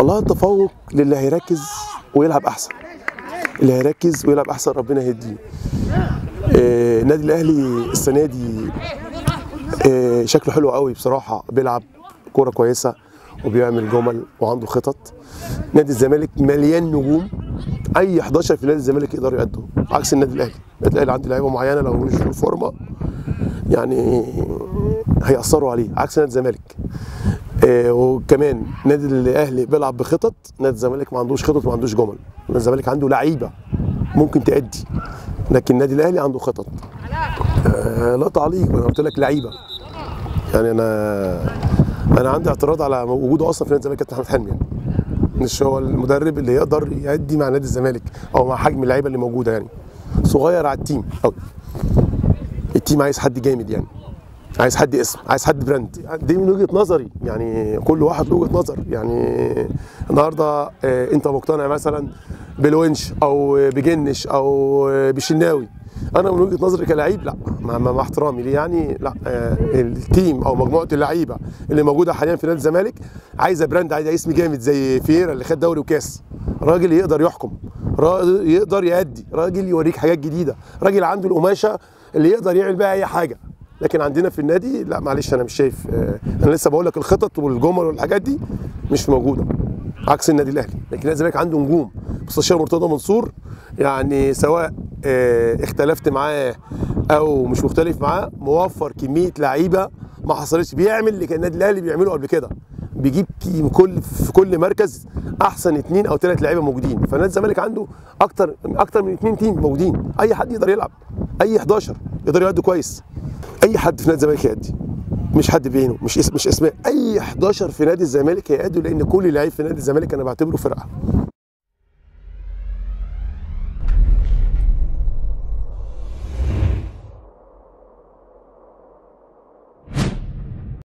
والله التفوق للي هيركز ويلعب احسن اللي هيركز ويلعب احسن ربنا يهديه آه، النادي الاهلي السنه دي آه، شكله حلو قوي بصراحه بيلعب كوره كويسه وبيعمل جمل وعنده خطط نادي الزمالك مليان نجوم اي 11 في نادي الزمالك يقدروا يأدوا عكس النادي الاهلي النادي الاهلي عنده لعيبه معينه لو مش في الفورمه يعني هيأثروا عليه عكس نادي الزمالك آه، وكمان نادي الاهلي بيلعب بخطط نادي الزمالك ما عندوش خطط وما عندوش جمل نادي الزمالك عنده لعيبه ممكن تأدي لكن النادي الاهلي عنده خطط آه، لا تعليق انا قلت لك لعيبه يعني انا انا عندي اعتراض على وجوده اصلا في نادي الزمالك كابتن احمد حلمي يعني مش هو المدرب اللي يقدر يأدي مع نادي الزمالك او مع حجم اللعيبه اللي موجوده يعني صغير على التيم قوي التيم عايز حد جامد يعني عايز حد اسم عايز حد براند دي من وجهه نظري يعني كل واحد له وجهه نظر يعني النهارده آه، انت مقتنع مثلا بالونش او بجنش او بشناوي انا من وجهه نظري كلاعب لا مع, مع مع احترامي ليه يعني لا آه، التيم او مجموعه اللعيبه اللي موجوده حاليا في نادي الزمالك عايزه براند عايزه اسم جامد زي فييرا اللي خد دوري وكاس راجل يقدر يحكم راجل يقدر يأدي راجل يوريك حاجات جديده راجل عنده القماشه اللي يقدر يعمل بيها اي حاجه لكن عندنا في النادي لا معلش انا مش شايف آه، انا لسه بقول لك الخطط والجمل والحاجات دي مش موجوده عكس النادي الاهلي لكن النادي الزمالك عنده نجوم مستشار مرتضى منصور يعني سواء آه، اختلفت معاه او مش مختلف معاه موفر كميه لعيبه ما حصلتش بيعمل اللي كان النادي الاهلي بيعمله قبل كده بيجيب كي- كل في كل مركز احسن اثنين او ثلاث لعيبه موجودين فنادي الزمالك عنده اكتر اكتر من اثنين تيم موجودين اي حد يقدر يلعب اي 11 يقدر يأدي كويس اي حد في نادي الزمالك يأدي مش حد بعينه مش اسم مش اسماء اي 11 في نادي الزمالك هيأدوا لان كل لعيب في نادي الزمالك انا بعتبره فرقه